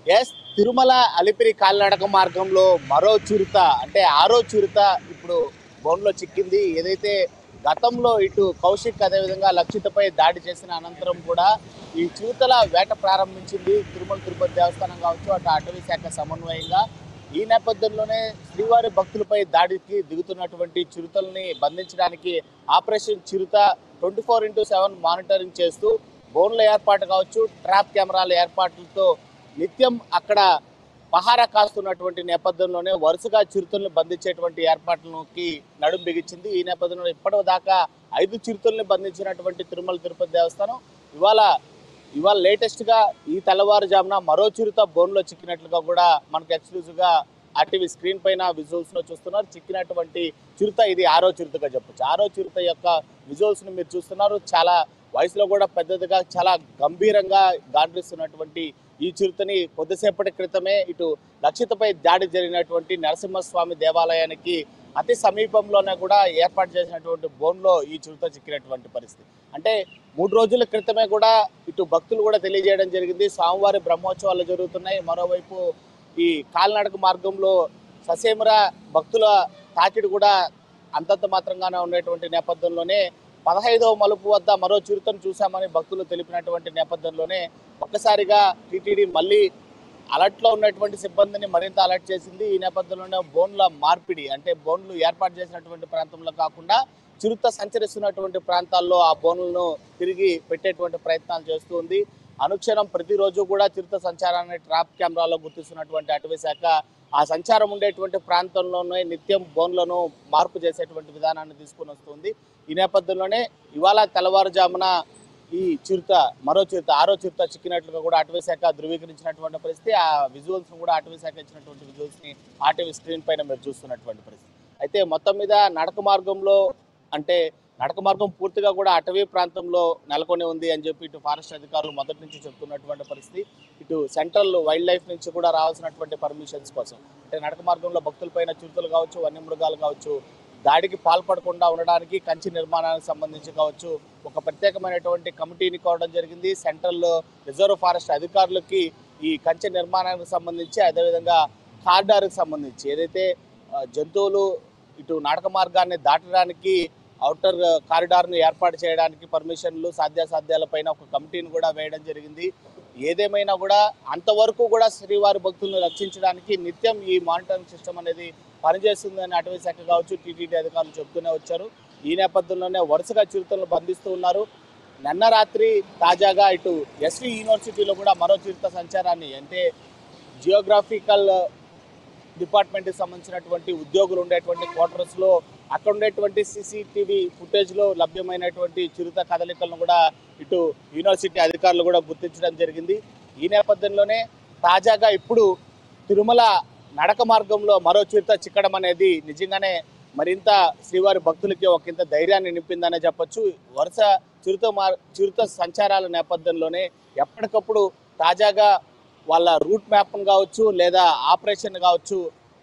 yes Tirumala Alipiri కాలినడక మార్గంలో మరో చిరుత అంటే ఆరో చిరుత ఇప్పుడు బోన్లో చిక్కింది ఏదైతే గతంలో ఇటు కౌశిక్ అదేవిధంగా లక్షితపై దాడి చేసిన అనంతరం కూడా ఈ చిరుతల వేట ప్రారంభించింది తిరుమల తిరుపతి దేవస్థానం కావచ్చు అటు అటవీ శాఖ సమన్వయంగా ఈ నేపథ్యంలోనే శ్రీవారి భక్తులపై దాడికి దిగుతున్నటువంటి చిరుతల్ని బంధించడానికి ఆపరేషన్ చిరుత twenty four into seven monitoring చేస్తూ బోన్ల ఏర్పాటు కావచ్చు ట్రాప్ కెమెరాల ఏర్పాట్లతో నిత్యం అక్కడ పహారా కాస్తున్నటువంటి నేపథ్యంలోనే వరుసగా చిరుతలను బంధించేటువంటి ఏర్పాట్లకి నడుం బిగించింది ఈ నేపథ్యంలో ఇప్పటిదాకా ఐదు చిరుతల్ని బంధించినటువంటి తిరుమల తిరుపతి దేవస్థానం ఇవాళ ఇవాళ లేటెస్ట్గా ఈ తెల్లవారుజామున మరో చిరుత బోన్లో చిక్కినట్లుగా కూడా మనకు ఎక్స్క్లూజివ్గా ఆర్టీవీ స్క్రీన్ పైన విజువల్స్లో చూస్తున్నారు చిక్కినటువంటి చిరుత ఇది ఆరో చిరుతగా చెప్పొచ్చు ఆరో చిరుత యొక్క విజువల్స్ని మీరు చూస్తున్నారు చాలా వయసులో కూడా పెద్దదిగా చాలా గంభీరంగా గాండ్రిస్తున్నటువంటి ఈ చిరుతని కొద్దిసేపటి క్రితమే ఇటు లక్షితపై దాడి జరిగినటువంటి నరసింహస్వామి దేవాలయానికి అతి సమీపంలోనే కూడా ఏర్పాటు చేసినటువంటి బోన్లో ఈ చిరుత చిక్కినటువంటి పరిస్థితి అంటే మూడు రోజుల క్రితమే కూడా ఇటు భక్తులు కూడా తెలియజేయడం జరిగింది స్వామివారి బ్రహ్మోత్సవాలు జరుగుతున్నాయి మరోవైపు ఈ కాలినడక మార్గంలో ససేమర భక్తుల తాకిడి కూడా అంతంత మాత్రంగానే ఉండేటువంటి నేపథ్యంలోనే పదహైదవ మలుపు వద్ద మరో చిరుతను చూశామని భక్తులు తెలిపినటువంటి నేపథ్యంలోనే ఒక్కసారిగా టీటీడీ మళ్ళీ అలర్ట్లో ఉన్నటువంటి సిబ్బందిని మరింత అలర్ట్ చేసింది ఈ నేపథ్యంలోనే బోన్ల మార్పిడి అంటే బోన్లు ఏర్పాటు చేసినటువంటి ప్రాంతంలో కాకుండా చిరుత సంచరిస్తున్నటువంటి ప్రాంతాల్లో ఆ బోన్లను తిరిగి పెట్టేటువంటి ప్రయత్నాలు చేస్తూ ఉంది అనుక్షణం ప్రతిరోజు కూడా చిరుత సంచారాన్ని ట్రాప్ కెమెరాలో గుర్తిస్తున్నటువంటి అటవీ శాఖ ఆ సంచారం ఉండేటువంటి ప్రాంతంలోనే నిత్యం బోన్లను మార్పు చేసేటువంటి విధానాన్ని తీసుకుని వస్తుంది ఈ నేపథ్యంలోనే ఇవాళ తెల్లవారుజామున ఈ చిరుత మరో చిరుత ఆరో చిరుత చిక్కినట్లుగా కూడా అటవీ శాఖ ధృవీకరించినటువంటి పరిస్థితి ఆ విజువల్స్ కూడా అటవీ శాఖ ఇచ్చినటువంటి విజువల్స్ ని ఆర్టీవీ స్క్రీన్ పైన మీరు చూస్తున్నటువంటి పరిస్థితి అయితే మొత్తం మీద నడక మార్గంలో అంటే నడక మార్గం పూర్తిగా కూడా అటవీ ప్రాంతంలో నెలకొని ఉంది అని చెప్పి ఇటు ఫారెస్ట్ అధికారులు మొదటి నుంచి చెప్తున్నటువంటి పరిస్థితి ఇటు సెంట్రల్ వైల్డ్ లైఫ్ నుంచి కూడా రావాల్సినటువంటి పర్మిషన్స్ కోసం అంటే నడక మార్గంలో భక్తులపైన చిరుతలు కావచ్చు వన్యమృగాలు కావచ్చు దాడికి పాల్పడకుండా ఉండడానికి కంచి నిర్మాణానికి సంబంధించి కావచ్చు ఒక ప్రత్యేకమైనటువంటి కమిటీని కోవడం జరిగింది సెంట్రల్ రిజర్వ్ ఫారెస్ట్ అధికారులకి ఈ కంచె నిర్మాణానికి సంబంధించి అదేవిధంగా కార్డార్కి సంబంధించి ఏదైతే ఆ, జంతువులు ఇటు నాటక మార్గాన్ని దాటడానికి అవుటర్ కారిడార్ను ఏర్పాటు చేయడానికి పర్మిషన్లు సాధ్యాసాధ్యాలపైన ఒక కమిటీని కూడా వేయడం జరిగింది ఏదేమైనా కూడా అంతవరకు కూడా శ్రీవారి భక్తులను రక్షించడానికి నిత్యం ఈ మానిటరింగ్ సిస్టమ్ అనేది పనిచేస్తుందని అటవీ శాఖ కావచ్చు టీటీడీ అధికారులు చెప్తూనే వచ్చారు ఈ నేపథ్యంలోనే వరుసగా చిరుతలను బంధిస్తూ ఉన్నారు నిన్న రాత్రి తాజాగా ఇటు ఎస్వి యూనివర్సిటీలో కూడా మరో చిరుత సంచారాన్ని అంటే జియోగ్రాఫికల్ డిపార్ట్మెంట్కి సంబంధించినటువంటి ఉద్యోగులు ఉండేటువంటి క్వార్టర్స్లో అక్కడ ఉండేటువంటి సీసీటీవీ ఫుటేజ్లో లభ్యమైనటువంటి చిరుత కదలికలను కూడా ఇటు యూనివర్సిటీ అధికారులు కూడా గుర్తించడం జరిగింది ఈ నేపథ్యంలోనే తాజాగా ఇప్పుడు తిరుమల నడక మార్గంలో మరో చిరుత చిక్కడం అనేది నిజంగానే మరింత శ్రీవారి భక్తులకి ఒక ఇంత ధైర్యాన్ని నింపిందనే చెప్పొచ్చు వరుస చిరుత మార్ చిరుత సంచారాల నేపథ్యంలోనే ఎప్పటికప్పుడు తాజాగా వాళ్ళ రూట్ మ్యాప్ను కావచ్చు లేదా ఆపరేషన్ కావచ్చు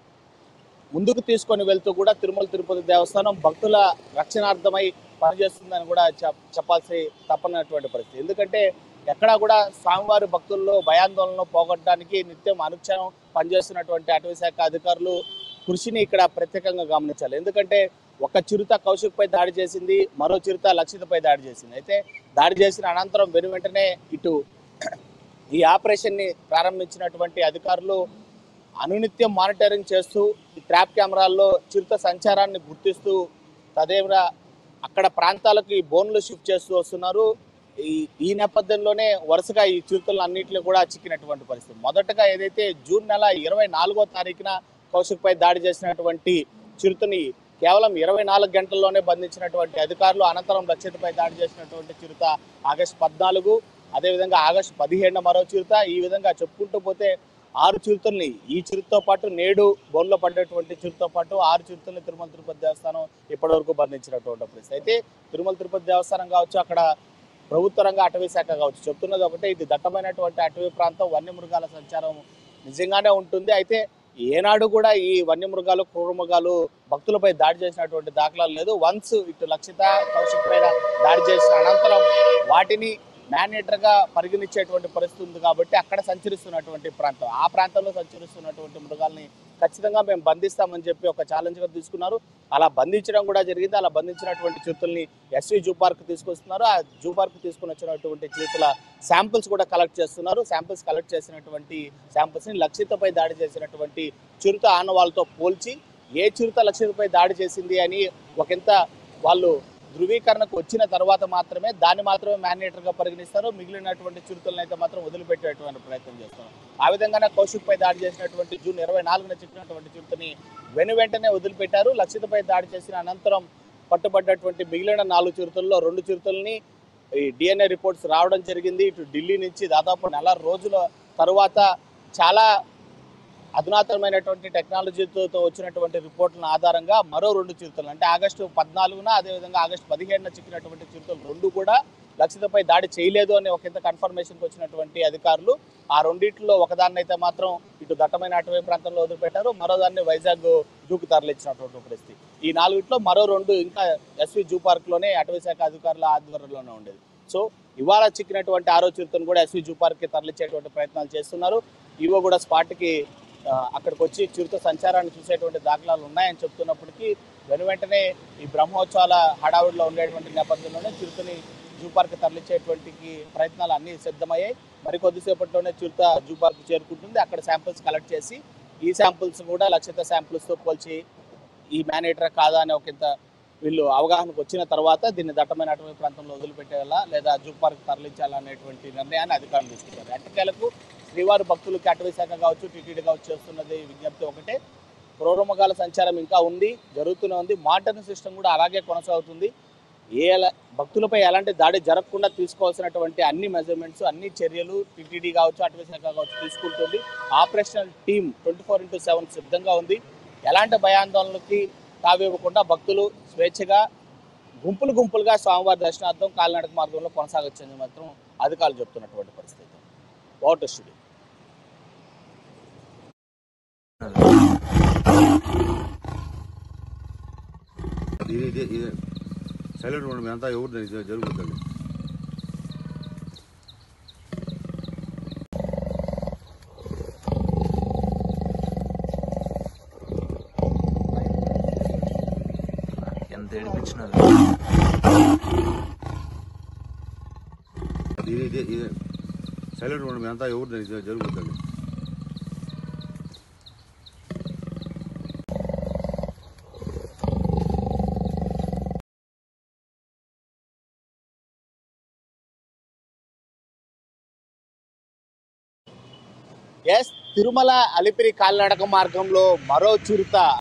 ముందుకు తీసుకొని వెళ్తూ కూడా తిరుమల తిరుపతి దేవస్థానం భక్తుల రక్షణార్థమై పనిచేస్తుందని కూడా చెప్ చెప్పాల్సి తప్పనటువంటి పరిస్థితి ఎందుకంటే ఎక్కడా కూడా స్వామివారి భక్తుల్లో భయాందోళనను పోగొట్టడానికి నిత్యం అనుక్షణం పనిచేస్తున్నటువంటి అటవీ శాఖ అధికారులు కృషిని ఇక్కడ ప్రత్యేకంగా గమనించాలి ఎందుకంటే ఒక చిరుత కౌశిక్పై దాడి చేసింది మరో చిరుత లక్షితపై దాడి చేసింది అయితే దాడి చేసిన అనంతరం వెను వెంటనే ఇటు ఈ ఆపరేషన్ని ప్రారంభించినటువంటి అధికారులు అనునిత్యం మానిటరింగ్ చేస్తూ ఈ ట్రాప్ కెమెరాల్లో చిరుత సంచారాన్ని గుర్తిస్తూ తదేవిరా అక్కడ ప్రాంతాలకు ఈ బోన్లు షిఫ్ట్ చేస్తూ వస్తున్నారు ఈ ఈ నేపథ్యంలోనే వరుసగా ఈ చిరుతలు అన్నింటిలో కూడా చిక్కినటువంటి పరిస్థితి మొదటగా ఏదైతే జూన్ నెల ఇరవై నాలుగో తారీఖున కౌశిక్పై దాడి చేసినటువంటి చిరుతని కేవలం ఇరవై నాలుగు గంటల్లోనే బంధించినటువంటి అధికారులు అనంతరం రక్షితపై దాడి చేసినటువంటి చిరుత ఆగస్టు పద్నాలుగు అదేవిధంగా ఆగస్టు పదిహేడున మరో చిరుత ఈ విధంగా చెప్పుకుంటూ పోతే ఆరు చిరుతల్ని ఈ చిరుతతో పాటు నేడు బోన్లో పడ్డటువంటి చిరుతతో పాటు ఆరు చిరుతల్ని తిరుమల తిరుపతి దేవస్థానం ఇప్పటివరకు బంధించినటువంటి పరిస్థితి అయితే తిరుమల తిరుపతి దేవస్థానం కావచ్చు అక్కడ ప్రభుత్వ రంగ అటవీ శాఖ కావచ్చు చెప్తున్నది ఒకటే ఇది దట్టమైనటువంటి అటవీ ప్రాంతం వన్యమృగాల సంచారం నిజంగానే ఉంటుంది అయితే ఏనాడు కూడా ఈ వన్యమృగాలు క్రూరమృగాలు భక్తులపై దాడి చేసినటువంటి దాఖలాలు లేదు వన్స్ ఇటు లక్షిత కౌశిక్ పైన దాడి చేసిన అనంతరం వాటిని మ్యానేటర్ గా పరిగణించేటువంటి పరిస్థితి ఉంది కాబట్టి అక్కడ సంచరిస్తున్నటువంటి ప్రాంతం ఆ ప్రాంతంలో సంచరిస్తున్నటువంటి మృగాల్ని ఖచ్చితంగా మేము బంధిస్తామని చెప్పి ఒక ఛాలెంజ్ గా తీసుకున్నారు అలా బంధించడం కూడా జరిగింది అలా బంధించినటువంటి చిరుతల్ని ఎస్వి జూ పార్క్ తీసుకొస్తున్నారు ఆ జూ పార్క్ తీసుకుని వచ్చినటువంటి చిరుతల శాంపిల్స్ కూడా కలెక్ట్ చేస్తున్నారు శాంపిల్స్ కలెక్ట్ చేసినటువంటి శాంపిల్స్ ని లక్షితపై దాడి చేసినటువంటి చిరుత ఆనవాళ్ళతో పోల్చి ఏ చిరుత లక్షితపై దాడి చేసింది అని ఒకంత వాళ్ళు ధృవీకరణకు వచ్చిన తర్వాత మాత్రమే దాన్ని మాత్రమే మ్యానేటర్ గా పరిగణిస్తారు మిగిలినటువంటి చిరుతలను అయితే మాత్రం వదిలిపెట్టేటువంటి ప్రయత్నం చేస్తారు ఆ విధంగానే కౌశిక్ పై దాడి చేసినటువంటి జూన్ ఇరవై నాలుగున చెప్పినటువంటి చిరుతని వెను వెంటనే వదిలిపెట్టారు లక్షితపై దాడి చేసిన అనంతరం పట్టుబడ్డటువంటి మిగిలిన నాలుగు చిరుతల్లో రెండు చిరుతల్ని ఈ డిఎన్ఏ రిపోర్ట్స్ రావడం జరిగింది ఇటు ఢిల్లీ నుంచి దాదాపు నెల రోజుల తరువాత చాలా అధునాతనమైనటువంటి టెక్నాలజీతో వచ్చినటువంటి రిపోర్టుల ఆధారంగా మరో రెండు చిరుతలు అంటే ఆగస్టు పద్నాలుగున అదేవిధంగా ఆగస్టు పదిహేడున చిక్కినటువంటి చిరుతలు రెండు కూడా లక్షితపై దాడి చేయలేదు అనే ఒక ఇంత కన్ఫర్మేషన్కి వచ్చినటువంటి అధికారులు ఆ రెండిట్లో ఒకదాన్ని అయితే మాత్రం ఇటు దట్టమైన అటవీ ప్రాంతంలో వదిలిపెట్టారు మరో దాన్ని వైజాగ్ జూకు తరలించినటువంటి పరిస్థితి ఈ నాలుగిట్లో మరో రెండు ఇంకా ఎస్వి జూ పార్క్లోనే అటవీ శాఖ అధికారుల ఆధ్వర్యంలోనే ఉండేది సో ఇవాళ చిక్కినటువంటి ఆరో చిరుతను కూడా ఎస్వి జూ పార్క్కి తరలించేటువంటి ప్రయత్నాలు చేస్తున్నారు ఇవో కూడా స్పాట్కి ఆ, అక్కడికి వచ్చి చిరుత సంచారాన్ని చూసేటువంటి దాఖలాలు ఉన్నాయని చెప్తున్నప్పటికీ వెను వెంటనే ఈ బ్రహ్మోత్సవాల హడావుడిలో ఉండేటువంటి నేపథ్యంలోనే చిరుతని జూ పార్క్ తరలించేటువంటి ప్రయత్నాలు అన్నీ సిద్ధమయ్యాయి మరి కొద్దిసేపట్లోనే చిరుత జూ పార్క్ చేరుకుంటుంది అక్కడ శాంపిల్స్ కలెక్ట్ చేసి ఈ శాంపిల్స్ కూడా లక్షిత శాంపిల్స్తో పోల్చి ఈ మేనేటర్ కాదా అనే ఒక ఇంత వీళ్ళు అవగాహనకు వచ్చిన తర్వాత దీన్ని దట్టమైన అటవీ ప్రాంతంలో వదిలిపెట్టేయాలా లేదా జూ పార్క్ తరలించాలా అనేటువంటి నిర్ణయాన్ని అధికారులు తీసుకుంటారు అట్టకేలకు శ్రీవారి భక్తులకి అటవీ శాఖ కావచ్చు టీటీడీ కావచ్చు చేస్తున్నది విజ్ఞప్తి ఒకటే క్రూరమృగాల సంచారం ఇంకా ఉంది జరుగుతూనే ఉంది మాంటైన్ సిస్టమ్ కూడా అలాగే కొనసాగుతుంది ఏ ఎల- భక్తులపై ఎలాంటి దాడి జరగకుండా తీసుకోవాల్సినటువంటి అన్ని మెజర్మెంట్స్ అన్ని చర్యలు టీటీడీ కావచ్చు అటవీ శాఖ కావచ్చు తీసుకుంటుంది operational team twenty four into seven సిద్ధంగా ఉంది ఎలాంటి భయాందోళనలకి తావివ్వకుండా భక్తులు స్వేచ్ఛగా గుంపులు గుంపులుగా స్వామివారి దర్శనార్థం కాలినడక మార్గంలో కొనసాగొచ్చని మాత్రం అధికారులు చెప్తున్నటువంటి పరిస్థితి వాటర్ స్టూడియో ఇది ఇది ఇది సైలెంట్ ఉండడం అంతా ఎవరు జరుగుతుంది ఎంత ఏడిపించినారు ఇది ఇది ఇది సైలెంట్ ఉండడం అంతా ఎవరు జరుగుతుంది ఎస్ తిరుమల అలిపిరి కాలినడక మార్గంలో మరో చిరుత